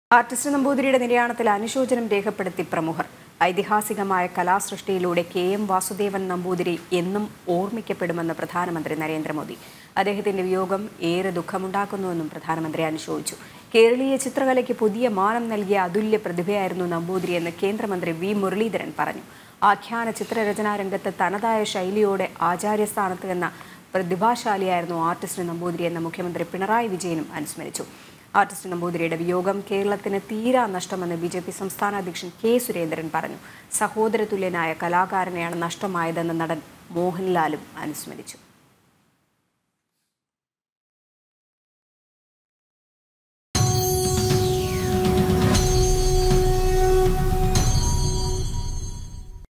artist നമ്പൂതിരിയുടെ നിര്യാണത്തിൽ അനുശോചനം രേഖപ്പെടുത്തി പ്രമുഖർ ഐതിഹാസികമായ കലാസൃഷ്ടിയിലൂടെ കെ എം വാസുദേവൻ നമ്പൂതിരി എന്നും ഓർമ്മിക്കപ്പെടുമെന്ന് പ്രധാനമന്ത്രി നരേന്ദ്രമോദി അദ്ദേഹത്തിന്റെ വിയോഗം ഏറെ ദുഃഖമുണ്ടാക്കുന്നുവെന്നും പ്രധാനമന്ത്രി അനുശോചിച്ചു കേരളീയ ചിത്രകലയ്ക്ക് പുതിയ മാനം നൽകിയ അതുല്യ പ്രതിഭയായിരുന്നു നമ്പൂതിരി എന്ന് കേന്ദ്രമന്ത്രി വി മുരളീധരൻ പറഞ്ഞു ആഖ്യാന ചിത്രരചനാ രംഗത്ത് തനതായ ശൈലിയോടെ ആചാര്യസ്ഥാനത്ത് എന്ന പ്രതിഭാശാലിയായിരുന്നു ആർട്ടിസ്റ്റ് നമ്പൂതിരി എന്ന മുഖ്യമന്ത്രി പിണറായി വിജയനും അനുസ്മരിച്ചു ആർട്ടിസ്റ്റ് നമ്പൂതിരിയുടെ വിയോഗം കേരളത്തിന് തീരാ നഷ്ടമെന്ന് ബി ജെ പി സംസ്ഥാന അധ്യക്ഷൻ കെ സുരേന്ദ്രൻ പറഞ്ഞു സഹോദരതുല്യനായ കലാകാരനെയാണ് നഷ്ടമായതെന്ന് നടൻ മോഹൻലാലും അനുസ്മരിച്ചു